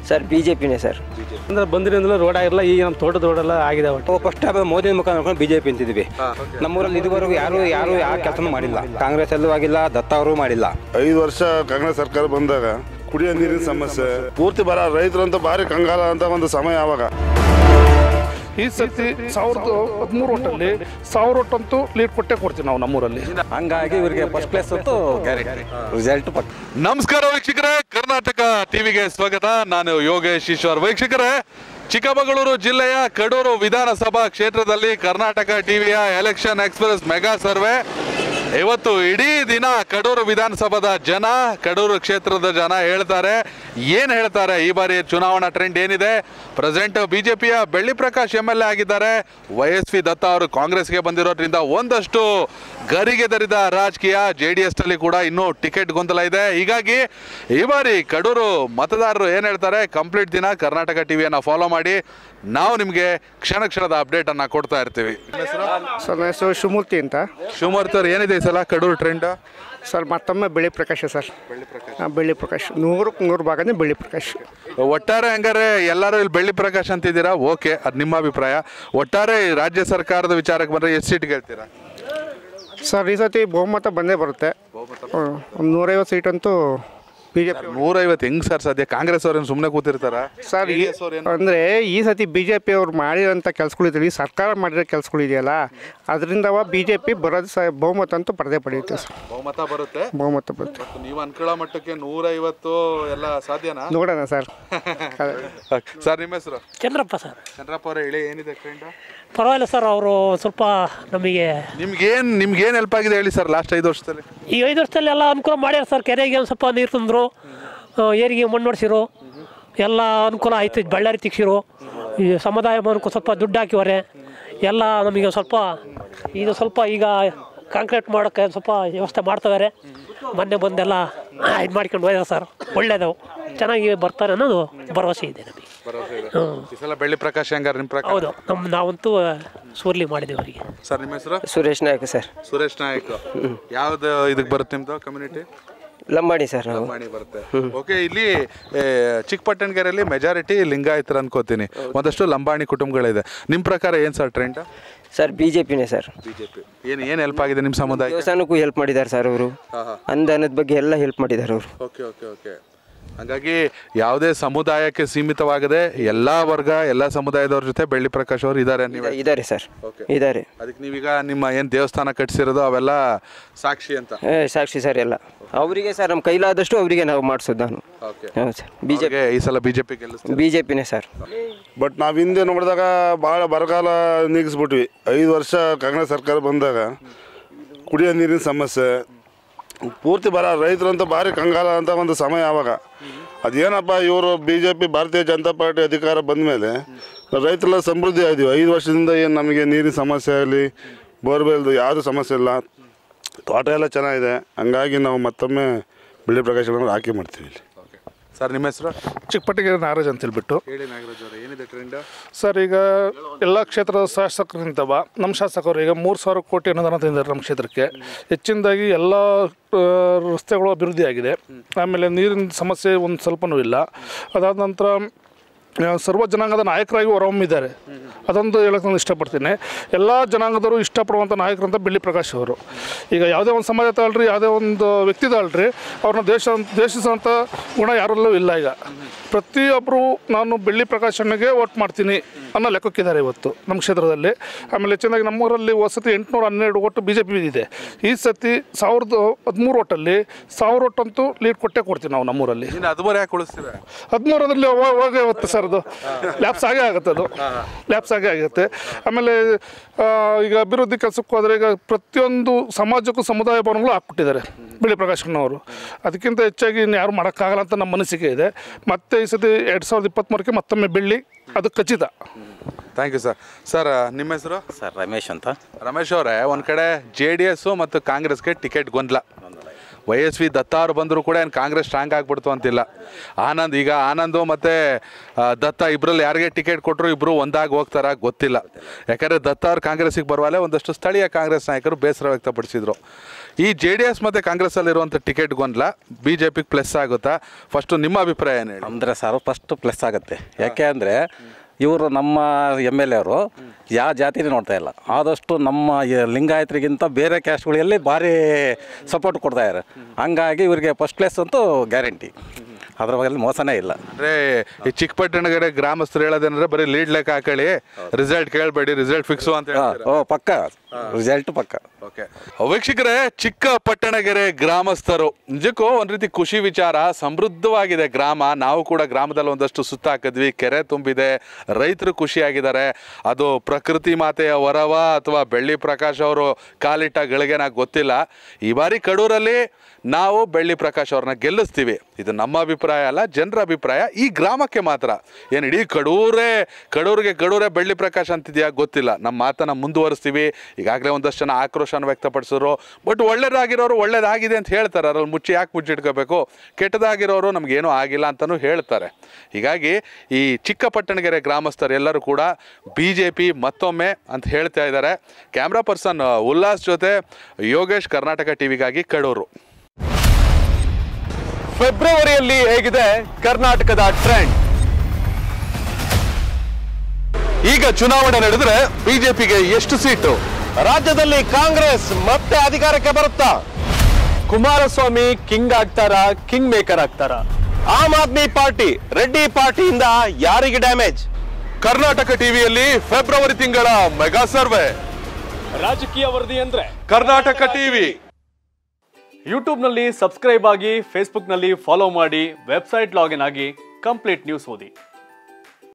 Sir B J ಪಿನೇ sir ಅಂದ್ರೆ ಬಂದಿರಿಂದಲೂ ರೋಡ್ ಆಗಿರಲ್ಲ ಈಗ ನಮ್ಮ ತೋಟದ ರೋಡೆಲ್ಲ ಆಗಿದೆ ಒಟ್ಟು ಫಸ್ಟ್ ಮೋದಿ ಮುಖ ನೋಡ್ಕೊಂಡು ಬಿಜೆಪಿ ಅಂತಿದ್ವಿ ನಮ್ಮೂರಲ್ಲಿ ಇದುವರೆಗೂ ಯಾರು ಯಾರು ಯಾವ ಕೆಲಸನೂ ಮಾಡಿಲ್ಲ ಕಾಂಗ್ರೆಸ್ ಅಲ್ಲೂ ಆಗಿಲ್ಲ ದತ್ತ ಅವರು ಮಾಡಿಲ್ಲ ಐದು ವರ್ಷ ಕಾಂಗ್ರೆಸ್ ಸರ್ಕಾರ ಬಂದಾಗ ಕುಡಿಯೋ ನೀರಿನ ಸಮಸ್ಯೆ ಪೂರ್ತಿ ಬರ ರೈತರಂತ ಭಾರಿ ಕಂಗಾಲ ಅಂತ ಒಂದು ಸಮಯ ಆವಾಗ ಈ ಸತಿ ಸಾವಿರದ ಹದಿಮೂರು ಒಟ್ಟಲ್ಲಿ ಸಾವಿರ ಒಟ್ಟಂತೂ ಲೀಡ್ ಕೊಟ್ಟೆ ಕೊಡ್ತೀವಿ ನಾವು ನಮ್ಮೂರಲ್ಲಿ ಹಂಗಾಗಿ ಇವರಿಗೆ ಫಸ್ಟ್ ಪ್ಲೇಸ್ ಅಂತೂ ಗ್ಯಾರಂಟಿ ರಿಸಲ್ಟ್ ಪಕ್ಕ ನಮಸ್ಕಾರ ವೀಕ್ಷಕರೇ ಕರ್ನಾಟಕ ಟಿವಿಗೆ ಸ್ವಾಗತ ನಾನು ಯೋಗೇಶ್ ಈಶ್ವರ್ ವೀಕ್ಷಕರೇ ಚಿಕ್ಕಮಗಳೂರು ಜಿಲ್ಲೆಯ ಕಡೂರು ವಿಧಾನಸಭಾ ಕ್ಷೇತ್ರದಲ್ಲಿ ಕರ್ನಾಟಕ ಟಿವಿಯ ಎಲೆಕ್ಷನ್ ಎಕ್ಸ್ಪ್ರೆಸ್ ಮೆಗಾ ಸರ್ವೆ ಇವತ್ತು ಇಡೀ ದಿನ ಕಡೂರು ವಿಧಾನಸಭಾದ ಜನ ಕಡೂರು ಕ್ಷೇತ್ರದ ಜನ ಹೇಳ್ತಾರೆ ಏನು ಹೇಳ್ತಾರೆ ಈ ಬಾರಿ ಚುನಾವಣಾ ಟ್ರೆಂಡ್ ಏನಿದೆ ಪ್ರೆಸೆಂಟ್ ಬಿಜೆಪಿಯ Belli Prakash M L A ಆಗಿದ್ದಾರೆ ವೈ ಎಸ್ ವಿ ದತ್ತ ಅವರು ಕಾಂಗ್ರೆಸ್ಗೆ ಬಂದಿರೋದ್ರಿಂದ ಒಂದಷ್ಟು ಗರಿಗೆ ದರಿದ ರಾಜಕೀಯ ಜೆ ಡಿ ಎಸ್ ನಲ್ಲಿ ಕೂಡ ಇನ್ನೂ ಟಿಕೆಟ್ ಗೊಂದಲ ಇದೆ ಹೀಗಾಗಿ ಈ ಬಾರಿ ಕಡೂರು ಮತದಾರರು ಏನು ಹೇಳ್ತಾರೆ ಕಂಪ್ಲೀಟ್ ದಿನ ಕರ್ನಾಟಕ ಟಿವಿಯನ್ನು ಫಾಲೋ ಮಾಡಿ ನಾವು ನಿಮಗೆ ಕ್ಷಣ ಕ್ಷಣದ ಅಪ್ಡೇಟ್ ಅನ್ನ ಕೊಡ್ತಾ ಇರ್ತೀವಿ ಸರ್ ನನ್ನ ಹೆಸರು ಶಿವಮೂರ್ತಿ ಅಂತ ಶಿವಮೂರ್ತಿ ಅವ್ರು ಏನಿದೆ ಈ ಸಲ ಕಡೂರು ಟ್ರೆಂಡ್ ಸರ್ ಮತ್ತೊಮ್ಮೆ ಬೆಳ್ಳಿ ಪ್ರಕಾಶ ಸರ್ ಹಾಂ ಬೆಳ್ಳಿ ಪ್ರಕಾಶ್ ನೂರಕ್ಕೆ ನೂರು ಭಾಗನೇ ಬೆಳ್ಳಿ ಪ್ರಕಾಶ್ ಒಟ್ಟಾರೆ ಹಂಗಾರೆ ಎಲ್ಲರೂ ಇಲ್ಲಿ ಬೆಳ್ಳಿ ಪ್ರಕಾಶ್ ಅಂತಿದ್ದೀರಾ ಓಕೆ ಅದು ನಿಮ್ಮ ಅಭಿಪ್ರಾಯ ಒಟ್ಟಾರೆ ಈ ರಾಜ್ಯ ಸರ್ಕಾರದ ವಿಚಾರಕ್ಕೆ ಬಂದರೆ ಎಷ್ಟು ಸೀಟ್ ಗೆಲ್ತೀರಾ ಸರ್ ಈ ಸತಿ ಬಹುಮತ ಬಂದೇ ಬರುತ್ತೆ ಹ್ಮ್. ಒಂದು ನೂರೈವತ್ತು ಸೀಟ್ ಅಂತೂ ಬಿ ಜೆ ಪಿ ನೂರೈವತ್ತು ಹೆಂಗ್ ಸರ್ ಸದ್ಯ ಕಾಂಗ್ರೆಸ್ ಅವ್ರೇನು ಸುಮ್ಮನೆ ಕೂತಿರ್ತಾರ ಸರ್ ಈ ಅಂದರೆ ಈ ಸತಿ ಬಿ ಜೆ ಪಿ ಅವ್ರು ಮಾಡಿರೋಂಥ ಕೆಲಸಗಳಿದೆ ಈ ಸರ್ಕಾರ ಮಾಡಿರೋ ಕೆಲಸಗಳಿದೆಯಲ್ಲ ಅದರಿಂದವ ಬಿ ಜೆ ಪಿ ಬರೋದು ಸ ಬಹುಮತ ಅಂತೂ ಪಡೆದೇ ಪಡೆಯುತ್ತೆ ಸರ್ ಬಹುಮತ ಬರುತ್ತೆ ಬಹುಮತ ಬರುತ್ತೆ ನೀವು ಅನ್ಕೊಳ್ಳೋ ಮಟ್ಟಕ್ಕೆ ನೂರೈವತ್ತು ಎಲ್ಲ ಸಾಧ್ಯನಾ ನೋಡೋಣ ಸರ್ ಸರ್ ನಿಮ್ಮ ಹೆಸರು ಚಂದ್ರಪ್ಪ ಸರ್ ಚಂದ್ರಪ್ಪ ಅವರೇ ಹೇಳಿ ಏನಿದೆ ಟ್ರೆಂಡ್ ಪರವಾಗಿಲ್ಲ ಸರ್ ಅವರು ಸ್ವಲ್ಪ ನಮಗೆ ನಿಮ್ಗೇನ್ ನಿಮ್ಗೇನ್ ಹೆಲ್ಪ್ ಆಗಿದೆ ಹೇಳಿ ಸರ್ ಲಾಸ್ಟ್ ಐದು ವರ್ಷದಲ್ಲಿ ಈ ಐದು ವರ್ಷದಲ್ಲಿ ಎಲ್ಲ ಅನುಕೂಲ ಮಾಡ್ಯಾರ ಸರ್ ಕೆರೆಗೆ ಒಂದು ಸ್ವಲ್ಪ ನೀರು ತಂದರು ಏರಿಗೆ ಮಣ್ಣು ಹೊಡ್ಸಿರು ಎಲ್ಲ ಅನುಕೂಲ ಆಯ್ತು ಬಳ್ಳಾರಿ ತಿಕ್ಸಿರು ಈ ಸಮುದಾಯ ಭವನಕ್ಕೂ ಸ್ವಲ್ಪ ದುಡ್ಡು ಹಾಕಿದ್ದಾರೆ ಎಲ್ಲ ನಮಗೆ ಸ್ವಲ್ಪ ಇದು ಸ್ವಲ್ಪ ಈಗ ಕಾಂಕ್ರೀಟ್ ಮಾಡೋಕ್ಕೆ ಸ್ವಲ್ಪ ವ್ಯವಸ್ಥೆ ಮಾಡ್ತಿದ್ದಾರೆ ಮೊನ್ನೆ ಬಂದೆಲ್ಲ ಇದು ಮಾಡ್ಕೊಂಡು ಹೋಯ್ತಾರೆ ಸರ್ ಒಳ್ಳೇದು ಚೆನ್ನಾಗಿ ಬರ್ತಾರೆ ಅನ್ನೋದು ಭರವಸೆ ಇದೆ ನಮಗೆ ಹ್ಞೂ ಈ ಸಲ ಬೆಳ್ಳಿ ಪ್ರಕಾಶ್ ಹೆಂಗಾರ ನಿಮ್ ಪ್ರಕಾರ ಹೌದು ನಮ್ಮ ನಾವಂತೂ ಸೂರ್ಲಿ ಮಾಡಿದ್ದೀವಿ ಅವರಿಗೆ ಸರ್ ನಿಮ್ಮ ಹೆಸರು ಸುರೇಶ್ ನಾಯಕ್ ಸರ್ ಸುರೇಶ್ ನಾಯಕ್ ಯಾವ್ದು ಇದಕ್ಕೆ ಬರುತ್ತೆ ನಿಮ್ದು ಕಮ್ಯುನಿಟಿ ಲಂಬಾಣಿ ಸರ್ ನಾವು ಮಾಡಿ ಬರುತ್ತೆ ಓಕೆ ಇಲ್ಲಿ ಏ, ಚಿಕ್ಕಪಟ್ಟಣಗೆರೆಯಲ್ಲಿ ಮೆಜಾರಿಟಿ ಲಿಂಗಾಯತರು ಅನ್ಕೋತೀನಿ ಒಂದಷ್ಟು ಲಂಬಾಣಿ ಕುಟುಂಬಗಳಿದೆ ನಿಮ್ಮ ಪ್ರಕಾರ ಏನು sir trend sir B J ಪಿನೇ ಸರ್ ಬಿಜೆಪಿ ಏನು ಏನು ಹೆಲ್ಪ್ ಆಗಿದೆ ನಿಮ್ಮ ಸಮುದಾಯ ದೇವಸ್ಥಾನಕ್ಕೂ ಹೆಲ್ಪ್ ಮಾಡಿದ್ದಾರೆ ಸರ್ ಅವರು ಅನುದಾನದ ಬಗ್ಗೆ ಎಲ್ಲ ಹೆಲ್ಪ್ ಮಾಡಿದ್ದಾರೆ ಅವರು ಓಕೆ ಓಕೆ ಓಕೆ ಹಾಗಾಗಿ ಯಾವುದೇ ಸಮುದಾಯಕ್ಕೆ ಸೀಮಿತವಾಗದೆ ಎಲ್ಲಾ ವರ್ಗ ಎಲ್ಲ ಸಮುದಾಯದವ್ರ ಜೊತೆ ಬೆಳ್ಳಿ ಪ್ರಕಾಶ್ ಅವರು ಇದ್ದಾರೆ ನೀವು ಇದ್ದಾರೆ ಸರ್ Okay. ಇದ್ದಾರೆ ಅದಕ್ಕೆ ನೀವೀಗ ನಿಮ್ಮ ಏನು ದೇವಸ್ಥಾನ ಕಟ್ಸಿರೋದು ಅವೆಲ್ಲ ಸಾಕ್ಷಿ ಅಂತ ಏ, ಸಾಕ್ಷಿ ಸರ್ ಎಲ್ಲ ಅವರಿಗೆ ಸರ್ ನಮ್ಮ ಕೈಲಾದಷ್ಟು ಅವರಿಗೆ ನಾವು ಮಾಡಿಸೋದು ನಾನು ಓಕೆ ಹೌದು ಸರ್ ಬಿ ಜೆ ಅವ್ರಿಗೆ ಈ ಸಲ ಬಿಜೆಪಿ ಗೆಲ್ಲಿಸ್ತೀವಿ ಬಿ ಜೆ ಪಿನೇ ಸರ್ ಬಟ್ ನಾವು ಹಿಂದೆ ನೋಡಿದಾಗ ಭಾಳ ಬರಗಾಲ ನೀಗಿಸ್ಬಿಟ್ವಿ ಐದು ವರ್ಷ ಕಾಂಗ್ರೆಸ್ ಸರ್ಕಾರ ಬಂದಾಗ ಕುಡಿಯೋ ನೀರಿನ ಸಮಸ್ಯೆ ಪೂರ್ತಿ ಬರ ರೈತರಂತ ಭಾರಿ ಕಂಗಾಲ ಅಂತ ಒಂದು ಸಮಯ ಆವಾಗ ಅದೇನಪ್ಪ ಇವರು ಬಿ ಜೆ ಪಿ ಭಾರತೀಯ ಜನತಾ ಪಾರ್ಟಿ ಅಧಿಕಾರ ಬಂದ ಮೇಲೆ ರೈತರೆಲ್ಲ ಸಮೃದ್ಧಿ ಆದೀವಿ ಐದು ವರ್ಷದಿಂದ ಏನು ನಮಗೆ ನೀರಿನ ಸಮಸ್ಯೆ ಆಗಲಿ ಬೋರ್ವೆಲ್ದು ಯಾವುದೂ ಸಮಸ್ಯೆ ಇಲ್ಲ ತೋಟ ಎಲ್ಲ ಚೆನ್ನಾಗಿದೆ ಹಂಗಾಗಿ ನಾವು ಮತ್ತೊಮ್ಮೆ ಬೆಳ್ಳಿ ಪ್ರಕಾಶಗಳನ್ನು ಆಯ್ಕೆ ಮಾಡ್ತೀವಿ ಇಲ್ಲಿ ಸರ್ ನಿಮ್ಮ ಹೆಸರು ಚಿಕ್ಕಪಟ್ಟಿಗೆರೆ ನಾಗರಾಜ್ ಅಂತ ಹೇಳ್ಬಿಟ್ಟು ಹೇಳಿ ನಾಗರಾಜ್ ಅವರೇ ಏನಿದೆ ಟ್ರೆಂಡ್ ಸರ್ ಈಗ ಎಲ್ಲ ಕ್ಷೇತ್ರದ ಶಾಸಕರಿಂದವ ನಮ್ಮ ಶಾಸಕರು ಈಗ ಮೂರು ಸಾವಿರ ಕೋಟಿ ಅನುದಾನ ತಂದಿದ್ದಾರೆ ನಮ್ಮ ಕ್ಷೇತ್ರಕ್ಕೆ ಹೆಚ್ಚಿನದಾಗಿ ಎಲ್ಲ ಆ, ರಸ್ತೆಗಳು ಅಭಿವೃದ್ಧಿ ಆಗಿದೆ ಆಮೇಲೆ ನೀರಿನ ಸಮಸ್ಯೆ ಒಂದು ಸ್ವಲ್ಪನೂ ಇಲ್ಲ ಅದಾದ ನಂತರ ಆ, ಸರ್ವ ಜನಾಂಗದ ನಾಯಕರಾಗಿ ಹೊರಹೊಮ್ಮಿದ್ದಾರೆ ಅದೊಂದು ಹೇಳಕ್ಕೆ ನಾನು ಇಷ್ಟಪಡ್ತೀನಿ ಎಲ್ಲ ಜನಾಂಗದವರು ಇಷ್ಟಪಡುವಂಥ ನಾಯಕರಂತ ಬೆಳ್ಳಿ ಪ್ರಕಾಶ್ ಅವರು ಈಗ ಯಾವುದೇ ಒಂದು ಸಮಾಜ ತಗೊಳ್ರಿ ಯಾವುದೇ ಒಂದು ವ್ಯಕ್ತಿ ತಗೊಳ್ರಿ ಅವ್ರನ್ನ ದೇಶ ದೇಶಿಸುವಂಥ ಗುಣ ಯಾರಲ್ಲೂ ಇಲ್ಲ ಈಗ ಪ್ರತಿಯೊಬ್ಬರು ನಾನು ಬೆಳ್ಳಿ ಪ್ರಕಾಶನಿಗೆ ವೋಟ್ ಮಾಡ್ತೀನಿ ಅನ್ನೋ ಲೆಕ್ಕಕ್ಕಿದ್ದಾರೆ ಇವತ್ತು ನಮ್ಮ ಕ್ಷೇತ್ರದಲ್ಲಿ ಆಮೇಲೆ ಹೆಚ್ಚಿನದಾಗಿ ನಮ್ಮೂರಲ್ಲಿ ವಸತಿ ಎಂಟುನೂರ ಹನ್ನೆರಡು ಒಟ್ಟು ಬಿ ಜೆ ಪಿ ಇದೆ ಈ ಸತಿ ಸಾವಿರದ ಹದಿಮೂರು ಒಟ್ಟಲ್ಲಿ ಸಾವಿರ ಒಟ್ಟಂತೂ ಲೀಡ್ ಕೊಟ್ಟೆ ಕೊಡ್ತೀವಿ ನಾವು ನಮ್ಮೂರಲ್ಲಿ ಇನ್ನು ಹದಿಮೂರು ಯಾಕೆ ಉಳಿಸ್ತೀರಾ ಹದಿಮೂರರಲ್ಲಿ ಹೋಗೇ ಹೋಗುತ್ತೆ ಸರ್ ಅದು ಲ್ಯಾಪ್ಸ್ ಆಗೇ ಆಗುತ್ತೆ ಅದು ಲ್ಯಾಪ್ಸ್ ಆಗೇ ಆಗುತ್ತೆ ಆಮೇಲೆ ಆ, ಈಗ ಅಭಿವೃದ್ಧಿ ಕೆಲಸಕ್ಕೆ ಹೋದರೆ ಈಗ ಪ್ರತಿಯೊಂದು ಸಮಾಜಕ್ಕೂ ಸಮುದಾಯ ಭವನಗಳು ಹಾಕ್ಬಿಟ್ಟಿದ್ದಾರೆ ಬಿಳಿ ಪ್ರಕಾಶಣ್ಣವರು ಅದಕ್ಕಿಂತ ಹೆಚ್ಚಾಗಿ ಇನ್ನು ಯಾರು ಮಾಡೋಕ್ಕಾಗಲ್ಲ ಅಂತ ನಮ್ಮ ಮನಸ್ಸಿಗೆ ಇದೆ ಮತ್ತೆ ಈ ಸತಿ ಎರಡು ಸಾವಿರದ ಇಪ್ಪತ್ತ್ಮೂರಕ್ಕೆ ಮತ್ತೊಮ್ಮೆ ಬೆಳ್ಳಿ ಅದು ಖಚಿತ ಥ್ಯಾಂಕ್ ಯು ಸರ್ ಸರ್ ನಿಮ್ಮ ಹೆಸರು ಸರ್ ರಮೇಶ್ ಅಂತ ರಮೇಶ್ ಅವರೇ ಒಂದು ಕಡೆ ಜೆ ಡಿ ಎಸ್ಸು ಮತ್ತು ಕಾಂಗ್ರೆಸ್ಗೆ ಟಿಕೆಟ್ ಗೊಂದಲ ವೈ ಎಸ್ ವಿ ದತ್ತ ಅವ್ರು ಬಂದರೂ ಕೂಡ ಏನು ಕಾಂಗ್ರೆಸ್ ಸ್ಟ್ರಾಂಗ್ ಆಗ್ಬಿಡ್ತು ಅಂತಿಲ್ಲ ಆನಂದ್ ಈಗ ಆನಂದು ಮತ್ತು ದತ್ತ ಇಬ್ಬರಲ್ಲಿ ಯಾರಿಗೆ ಟಿಕೆಟ್ ಕೊಟ್ಟರು ಇಬ್ಬರು ಒಂದಾಗಿ ಹೋಗ್ತಾರ ಗೊತ್ತಿಲ್ಲ ಯಾಕಂದರೆ ದತ್ತ ಅವ್ರು ಕಾಂಗ್ರೆಸ್ಸಿಗೆ ಬರುವಲ್ಲೇ ಒಂದಷ್ಟು ಸ್ಥಳೀಯ ಕಾಂಗ್ರೆಸ್ ನಾಯಕರು ಬೇಸರ ವ್ಯಕ್ತಪಡಿಸಿದ್ರು ಈ ಜೆ ಡಿ ಎಸ್ ಮತ್ತು ಕಾಂಗ್ರೆಸ್ಸಲ್ಲಿರುವಂಥ ಟಿಕೆಟ್ ಗೊಂದಲ ಬಿ ಜೆ ಪಿಗೆ ಪ್ಲಸ್ ಆಗುತ್ತಾ ಫಸ್ಟು ನಿಮ್ಮ ಅಭಿಪ್ರಾಯ ಏನು ಹೇಳಿ ಅಂದರೆ ಸರ್ ಫಸ್ಟ್ ಪ್ಲಸ್ ಆಗುತ್ತೆ ಯಾಕೆ ಅಂದರೆ ಇವರು ನಮ್ಮ ಎಮ್ ಎಲ್ ಎವರು ಯಾವ ಜಾತಿನೇ ನೋಡ್ತಾ ಇಲ್ಲ ಆದಷ್ಟು ನಮ್ಮ ಈ ಲಿಂಗಾಯತರಿಗಿಂತ ಬೇರೆ ಕ್ಯಾಸ್ಟ್ಗಳಲ್ಲಿ ಭಾರಿ ಸಪೋರ್ಟ್ ಕೊಡ್ತಾ ಇದ್ದಾರೆ ಹಂಗಾಗಿ ಇವರಿಗೆ ಫಸ್ಟ್ ಪ್ಲೇಸ್ ಅಂತೂ ಗ್ಯಾರಂಟಿ ಅದ್ರ ಬಗ್ಗೆ ಮೋಸನೇ ಇಲ್ಲ ಅಂದ್ರೆ ಈ ಚಿಕ್ಕಪಟ್ಟಣಗೆರೆ ಗ್ರಾಮಸ್ಥರು ಹೇಳೋದೇನಂದ್ರೆ ಬರೀ ಲೀಡ್ ಲೆಕ್ಕ ಹಾಕೊಳ್ಳಿ ರಿಸಲ್ಟ್ ಕೇಳಬೇಡಿ ರಿಸಲ್ಟ್ ಫಿಕ್ಸು ಅಂತ ಹೇಳ್ತಾರೆ ಓ ಪಕ್ಕ ರಿಸಲ್ಟ್ ಪಕ್ಕ ಓಕೆ ವೀಕ್ಷಕರೇ ಚಿಕ್ಕ ಪಟ್ಟಣಗೆರೆ ಗ್ರಾಮಸ್ಥರು ನಿಜಕ್ಕೂ ಒಂದ್ ರೀತಿ ಖುಷಿ ವಿಚಾರ ಸಮೃದ್ಧವಾಗಿದೆ ಗ್ರಾಮ ನಾವು ಕೂಡ ಗ್ರಾಮದಲ್ಲಿ ಒಂದಷ್ಟು ಸುತ್ತಾಕಿದ್ವಿ ಕೆರೆ ತುಂಬಿದೆ ರೈತರು ಖುಷಿಯಾಗಿದ್ದಾರೆ ಅದು ಪ್ರಕೃತಿ ಮಾತೆಯ ವರವ ಅಥವಾ ಬೆಳ್ಳಿ ಪ್ರಕಾಶ್ ಅವರು ಕಾಲಿಟ್ಟ ಗಳಿಗೆನ ಗೊತ್ತಿಲ್ಲ ಈ ಬಾರಿ ಕಡೂರಲ್ಲಿ ನಾವು ಬೆಳ್ಳಿ ಪ್ರಕಾಶ್ ಅವ್ರನ್ನ ಗೆಲ್ಲಿಸ್ತೀವಿ ಇದು ನಮ್ಮ ಅಭಿಪ್ರಾಯ ಅಲ್ಲ ಜನರ ಅಭಿಪ್ರಾಯ ಈ ಗ್ರಾಮಕ್ಕೆ ಮಾತ್ರ ಏನು ಇಡೀ ಕಡೂರೇ ಕಡೂರಿಗೆ ಕಡೂರೇ ಬೆಳ್ಳಿ ಪ್ರಕಾಶ್ ಅಂತಿದೆಯಾ ಗೊತ್ತಿಲ್ಲ ನಮ್ಮ ಮಾತನ್ನ ಮುಂದುವರಿಸ್ತೀವಿ ಈಗಾಗಲೇ ಒಂದಷ್ಟು ಜನ ಆಕ್ರೋಶನ ವ್ಯಕ್ತಪಡಿಸಿದ್ರು ಬಟ್ ಒಳ್ಳೇದಾಗಿರೋರು ಒಳ್ಳೇದಾಗಿದೆ ಅಂತ ಹೇಳ್ತಾರೆ ಅದ್ರಲ್ಲಿ ಮುಚ್ಚಿ ಯಾಕೆ ಮುಚ್ಚಿಟ್ಕೋಬೇಕು ಕೆಟ್ಟದಾಗಿರೋರು ನಮಗೇನೂ ಆಗಿಲ್ಲ ಅಂತಲೂ ಹೇಳ್ತಾರೆ ಹೀಗಾಗಿ ಈ ಚಿಕ್ಕಪಟ್ಟಣಗೆರೆ ಗ್ರಾಮಸ್ಥರು ಎಲ್ಲರೂ ಕೂಡ ಬಿ ಜೆ ಪಿ ಮತ್ತೊಮ್ಮೆ ಅಂತ ಹೇಳ್ತಾ ಇದ್ದಾರೆ ಕ್ಯಾಮ್ರಾ ಪರ್ಸನ್ ಉಲ್ಲಾಸ್ ಜೊತೆ ಯೋಗೇಶ್ ಕರ್ನಾಟಕ ಟಿವಿಗಾಗಿ ಕಡೂರು ಫೆಬ್ರವರಿಯಲ್ಲಿ ಹೇಗಿದೆ ಕರ್ನಾಟಕದ ಟ್ರೆಂಡ್ ಈಗ ಚುನಾವಣೆ ನಡೆದ್ರೆ ಬಿಜೆಪಿಗೆ ಎಷ್ಟು ಸೀಟು ರಾಜ್ಯದಲ್ಲಿ ಕಾಂಗ್ರೆಸ್ ಮತ್ತೆ ಅಧಿಕಾರಕ್ಕೆ ಬರುತ್ತಾ ಕುಮಾರಸ್ವಾಮಿ ಕಿಂಗ್ ಆಗ್ತಾರ ಕಿಂಗ್ ಮೇಕರ್ ಆಗ್ತಾರ ಆಮ್ ಆದ್ಮಿ ಪಾರ್ಟಿ ರೆಡ್ಡಿ ಪಾರ್ಟಿಯಿಂದ ಯಾರಿಗೆ ಡ್ಯಾಮೇಜ್ ಕರ್ನಾಟಕ ಟಿವಿಯಲ್ಲಿ ಫೆಬ್ರವರಿ ತಿಂಗಳ ಮೆಗಾ ಸರ್ವೆ ರಾಜಕೀಯ ವರದಿ ಅಂದ್ರೆ ಕರ್ನಾಟಕ ಟಿವಿ ಯೂಟ್ಯೂಬ್ನಲ್ಲಿ ಸಬ್ಸ್ಕ್ರೈಬ್ ಆಗಿ ಫೇಸ್ಬುಕ್ನಲ್ಲಿ ಫಾಲೋ ಮಾಡಿ ವೆಬ್ಸೈಟ್ ಲಾಗಿನ್ ಆಗಿ ಕಂಪ್ಲೀಟ್ ನ್ಯೂಸ್ ಓದಿ